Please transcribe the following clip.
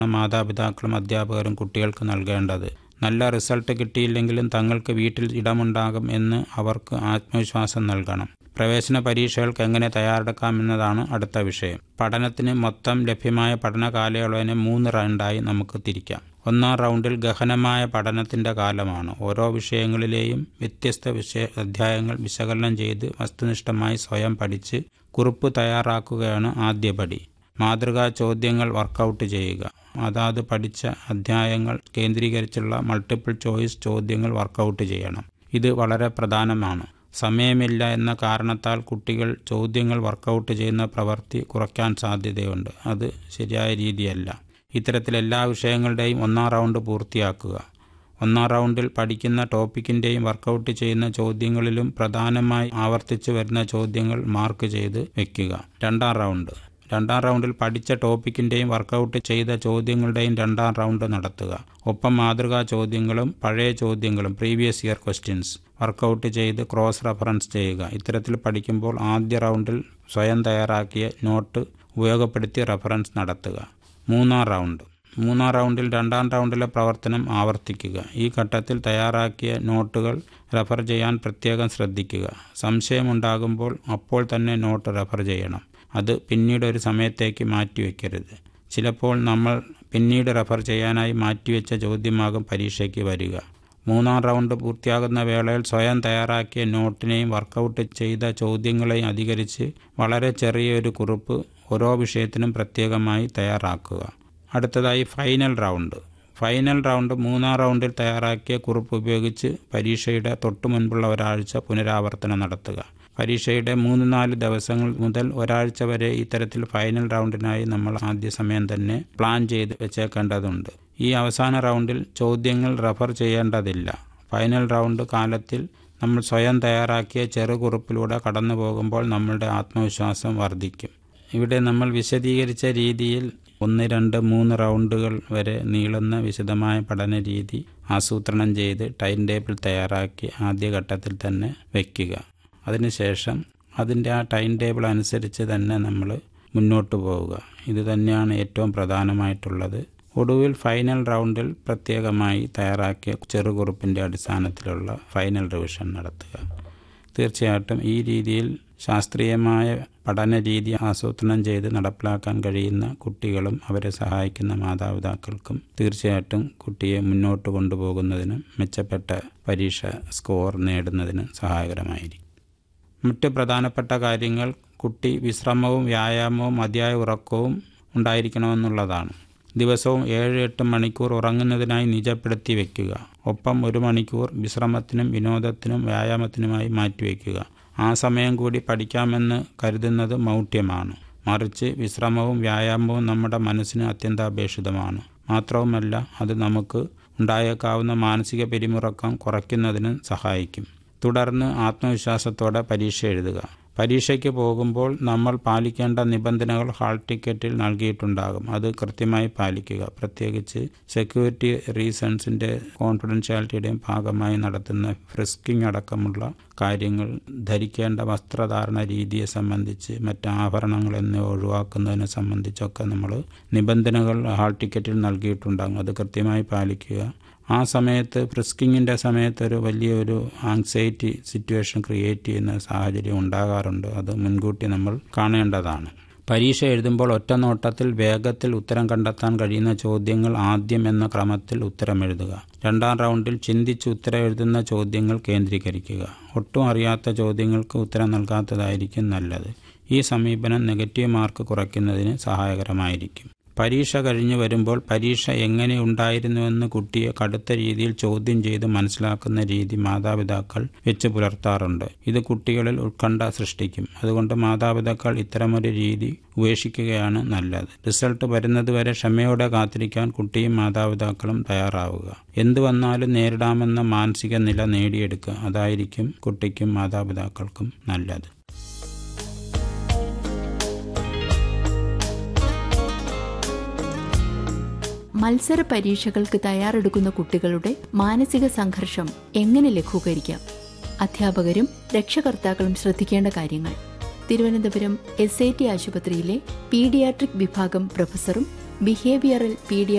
മാതാപിതാക്കളും അധ്യാപകരും കുട്ടികൾക്ക് നൽകേണ്ടത് നല്ല റിസൾട്ട് കിട്ടിയില്ലെങ്കിലും തങ്ങൾക്ക് വീട്ടിൽ ഇടമുണ്ടാകും എന്ന് അവർക്ക് ആത്മവിശ്വാസം നൽകണം പ്രവേശന പരീക്ഷകൾക്ക് എങ്ങനെ തയ്യാറെടുക്കാമെന്നതാണ് അടുത്ത വിഷയം പഠനത്തിന് മൊത്തം ലഭ്യമായ പഠന കാലയളവിനെ മൂന്ന് റൗണ്ടായി നമുക്ക് തിരിക്കാം ഒന്നാം റൗണ്ടിൽ ഗഹനമായ പഠനത്തിൻ്റെ കാലമാണ് ഓരോ വിഷയങ്ങളിലെയും വ്യത്യസ്ത വിഷയ അധ്യായങ്ങൾ വിശകലനം ചെയ്ത് വസ്തുനിഷ്ഠമായി സ്വയം പഠിച്ച് കുറിപ്പ് തയ്യാറാക്കുകയാണ് ആദ്യപടി മാതൃകാ ചോദ്യങ്ങൾ വർക്കൗട്ട് ചെയ്യുക അതാത് പഠിച്ച അധ്യായങ്ങൾ കേന്ദ്രീകരിച്ചുള്ള മൾട്ടിപ്പിൾ ചോയ്സ് ചോദ്യങ്ങൾ വർക്കൗട്ട് ചെയ്യണം ഇത് വളരെ പ്രധാനമാണ് സമയമില്ല എന്ന കാരണത്താൽ കുട്ടികൾ ചോദ്യങ്ങൾ വർക്കൗട്ട് ചെയ്യുന്ന പ്രവൃത്തി കുറയ്ക്കാൻ സാധ്യതയുണ്ട് അത് ശരിയായ രീതിയല്ല ഇത്തരത്തിൽ എല്ലാ വിഷയങ്ങളുടെയും ഒന്നാം റൗണ്ട് പൂർത്തിയാക്കുക ഒന്നാം റൗണ്ടിൽ പഠിക്കുന്ന ടോപ്പിക്കിൻ്റെയും വർക്കൗട്ട് ചെയ്യുന്ന ചോദ്യങ്ങളിലും പ്രധാനമായി ആവർത്തിച്ചു വരുന്ന ചോദ്യങ്ങൾ മാർക്ക് ചെയ്ത് വെക്കുക രണ്ടാം റൗണ്ട് രണ്ടാം റൗണ്ടിൽ പഠിച്ച ടോപ്പിക്കിൻ്റെയും വർക്കൗട്ട് ചെയ്ത ചോദ്യങ്ങളുടെയും രണ്ടാം റൗണ്ട് നടത്തുക ഒപ്പം മാതൃകാ ചോദ്യങ്ങളും പഴയ ചോദ്യങ്ങളും പ്രീവിയസ് ഇയർ ക്വസ്റ്റ്യൻസ് വർക്കൗട്ട് ചെയ്ത് ക്രോസ് റെഫറൻസ് ചെയ്യുക ഇത്തരത്തിൽ പഠിക്കുമ്പോൾ ആദ്യ റൗണ്ടിൽ സ്വയം തയ്യാറാക്കിയ നോട്ട് ഉപയോഗപ്പെടുത്തി റെഫറൻസ് നടത്തുക മൂന്നാം റൗണ്ട് മൂന്നാം റൗണ്ടിൽ രണ്ടാം റൗണ്ടിലെ പ്രവർത്തനം ആവർത്തിക്കുക ഈ ഘട്ടത്തിൽ തയ്യാറാക്കിയ നോട്ടുകൾ റെഫർ ചെയ്യാൻ പ്രത്യേകം ശ്രദ്ധിക്കുക സംശയമുണ്ടാകുമ്പോൾ അപ്പോൾ തന്നെ നോട്ട് റെഫർ ചെയ്യണം അത് പിന്നീട് ഒരു സമയത്തേക്ക് മാറ്റിവെക്കരുത് ചിലപ്പോൾ നമ്മൾ പിന്നീട് റെഫർ ചെയ്യാനായി മാറ്റിവെച്ച ചോദ്യമാകും പരീക്ഷയ്ക്ക് വരിക മൂന്നാം റൗണ്ട് പൂർത്തിയാകുന്ന വേളയിൽ സ്വയം തയ്യാറാക്കിയ നോട്ടിനെയും വർക്കൗട്ട് ചെയ്ത ചോദ്യങ്ങളെയും അധികരിച്ച് വളരെ ചെറിയൊരു കുറിപ്പ് ഓരോ വിഷയത്തിനും പ്രത്യേകമായി തയ്യാറാക്കുക അടുത്തതായി ഫൈനൽ റൗണ്ട് ഫൈനൽ റൗണ്ട് മൂന്നാം റൗണ്ടിൽ തയ്യാറാക്കിയ കുറിപ്പ് ഉപയോഗിച്ച് പരീക്ഷയുടെ തൊട്ടു മുൻപുള്ള ഒരാഴ്ച പുനരാവർത്തനം നടത്തുക പരീക്ഷയുടെ മൂന്ന് നാല് ദിവസങ്ങൾ മുതൽ ഒരാഴ്ച വരെ ഇത്തരത്തിൽ ഫൈനൽ റൗണ്ടിനായി നമ്മൾ ആദ്യ സമയം തന്നെ പ്ലാൻ ചെയ്ത് വെച്ചേക്കേണ്ടതുണ്ട് ഈ അവസാന റൗണ്ടിൽ ചോദ്യങ്ങൾ റെഫർ ചെയ്യേണ്ടതില്ല ഫൈനൽ റൗണ്ട് കാലത്തിൽ നമ്മൾ സ്വയം തയ്യാറാക്കിയ ചെറുകുറിപ്പിലൂടെ കടന്നു പോകുമ്പോൾ നമ്മളുടെ ആത്മവിശ്വാസം വർദ്ധിക്കും ഇവിടെ നമ്മൾ വിശദീകരിച്ച രീതിയിൽ ഒന്ന് രണ്ട് മൂന്ന് റൗണ്ടുകൾ വരെ നീളുന്ന വിശദമായ പഠന രീതി ആസൂത്രണം ചെയ്ത് ടൈം ടേബിൾ തയ്യാറാക്കി ആദ്യഘട്ടത്തിൽ തന്നെ വയ്ക്കുക അതിനുശേഷം അതിൻ്റെ ആ ടൈം ടേബിൾ അനുസരിച്ച് തന്നെ നമ്മൾ മുന്നോട്ട് പോവുക ഇത് തന്നെയാണ് ഏറ്റവും പ്രധാനമായിട്ടുള്ളത് ഒടുവിൽ ഫൈനൽ റൗണ്ടിൽ പ്രത്യേകമായി തയ്യാറാക്കിയ ചെറുകുറിപ്പിൻ്റെ അടിസ്ഥാനത്തിലുള്ള ഫൈനൽ റിവിഷൻ നടത്തുക തീർച്ചയായിട്ടും ഈ രീതിയിൽ ശാസ്ത്രീയമായ പഠന രീതി ആസൂത്രണം ചെയ്ത് നടപ്പിലാക്കാൻ കഴിയുന്ന കുട്ടികളും അവരെ സഹായിക്കുന്ന മാതാപിതാക്കൾക്കും തീർച്ചയായിട്ടും കുട്ടിയെ മുന്നോട്ട് കൊണ്ടുപോകുന്നതിനും മെച്ചപ്പെട്ട പരീക്ഷ സ്കോർ നേടുന്നതിനും സഹായകരമായിരിക്കും മറ്റ് പ്രധാനപ്പെട്ട കാര്യങ്ങൾ കുട്ടി വിശ്രമവും വ്യായാമവും മതിയായ ഉറക്കവും ഉണ്ടായിരിക്കണമെന്നുള്ളതാണ് ദിവസവും ഏഴ് എട്ട് മണിക്കൂർ ഉറങ്ങുന്നതിനായി നിജപ്പെടുത്തി വയ്ക്കുക ഒപ്പം ഒരു മണിക്കൂർ വിശ്രമത്തിനും വിനോദത്തിനും വ്യായാമത്തിനുമായി മാറ്റിവെക്കുക ആ സമയം കൂടി പഠിക്കാമെന്ന് കരുതുന്നത് മൗഢ്യമാണ് മറിച്ച് വിശ്രമവും വ്യായാമവും നമ്മുടെ മനസ്സിന് അത്യന്താപേക്ഷിതമാണ് മാത്രവുമല്ല അത് നമുക്ക് ഉണ്ടായേക്കാവുന്ന മാനസിക പിരിമുറക്കം കുറയ്ക്കുന്നതിന് സഹായിക്കും തുടർന്ന് ആത്മവിശ്വാസത്തോടെ പരീക്ഷ എഴുതുക പരീക്ഷയ്ക്ക് പോകുമ്പോൾ നമ്മൾ പാലിക്കേണ്ട നിബന്ധനകൾ ഹാൾ ടിക്കറ്റിൽ നൽകിയിട്ടുണ്ടാകും അത് കൃത്യമായി പാലിക്കുക പ്രത്യേകിച്ച് സെക്യൂരിറ്റി റീസൺസിൻ്റെ കോൺഫിഡൻഷ്യാലിറ്റിയുടെയും ഭാഗമായി നടത്തുന്ന ഫ്രിസ്കിംഗ് അടക്കമുള്ള കാര്യങ്ങൾ ധരിക്കേണ്ട വസ്ത്രധാരണ രീതിയെ സംബന്ധിച്ച് മറ്റ് ആഭരണങ്ങൾ എന്നിവ ഒഴിവാക്കുന്നതിനെ സംബന്ധിച്ചൊക്കെ നമ്മൾ നിബന്ധനകൾ ഹാൾ ടിക്കറ്റിൽ നൽകിയിട്ടുണ്ടാകും അത് കൃത്യമായി പാലിക്കുക ആ സമയത്ത് ഫ്രിസ്കിങ്ങിൻ്റെ സമയത്ത് ഒരു വലിയൊരു ആങ്സൈറ്റി സിറ്റുവേഷൻ ക്രിയേറ്റ് ചെയ്യുന്ന സാഹചര്യം ഉണ്ടാകാറുണ്ട് അത് മുൻകൂട്ടി നമ്മൾ കാണേണ്ടതാണ് പരീക്ഷ എഴുതുമ്പോൾ ഒറ്റ നോട്ടത്തിൽ വേഗത്തിൽ ഉത്തരം കണ്ടെത്താൻ കഴിയുന്ന ചോദ്യങ്ങൾ ആദ്യം എന്ന ക്രമത്തിൽ ഉത്തരം എഴുതുക രണ്ടാം റൗണ്ടിൽ ചിന്തിച്ച് ഉത്തരം എഴുതുന്ന ചോദ്യങ്ങൾ കേന്ദ്രീകരിക്കുക ഒട്ടും അറിയാത്ത ചോദ്യങ്ങൾക്ക് ഉത്തരം നൽകാത്തതായിരിക്കും നല്ലത് ഈ സമീപനം നെഗറ്റീവ് മാർക്ക് കുറയ്ക്കുന്നതിന് സഹായകരമായിരിക്കും പരീക്ഷ കഴിഞ്ഞു വരുമ്പോൾ പരീക്ഷ എങ്ങനെ ഉണ്ടായിരുന്നുവെന്ന് കുട്ടിയെ കടുത്ത രീതിയിൽ ചോദ്യം ചെയ്ത് മനസ്സിലാക്കുന്ന രീതി മാതാപിതാക്കൾ വെച്ച് പുലർത്താറുണ്ട് ഇത് കുട്ടികളിൽ ഉത്കണ്ഠ സൃഷ്ടിക്കും അതുകൊണ്ട് മാതാപിതാക്കൾ ഇത്തരമൊരു രീതി ഉപേക്ഷിക്കുകയാണ് നല്ലത് റിസൾട്ട് വരുന്നതുവരെ ക്ഷമയോടെ കാത്തിരിക്കാൻ കുട്ടിയും മാതാപിതാക്കളും തയ്യാറാവുക എന്തു വന്നാലും നേരിടാമെന്ന മാനസിക നില നേടിയെടുക്കുക അതായിരിക്കും കുട്ടിക്കും മാതാപിതാക്കൾക്കും നല്ലത് മത്സര പരീക്ഷകൾക്ക് തയ്യാറെടുക്കുന്ന കുട്ടികളുടെ മാനസിക സംഘർഷം എങ്ങനെ ലഘൂകരിക്കാം അധ്യാപകരും രക്ഷകർത്താക്കളും ശ്രദ്ധിക്കേണ്ട കാര്യങ്ങൾ തിരുവനന്തപുരം എസ് ഐ ടി ആശുപത്രിയിലെ പീഡിയാട്രിക് വിഭാഗം പ്രൊഫസറും ബിഹേവിയറൽ പീഡിയ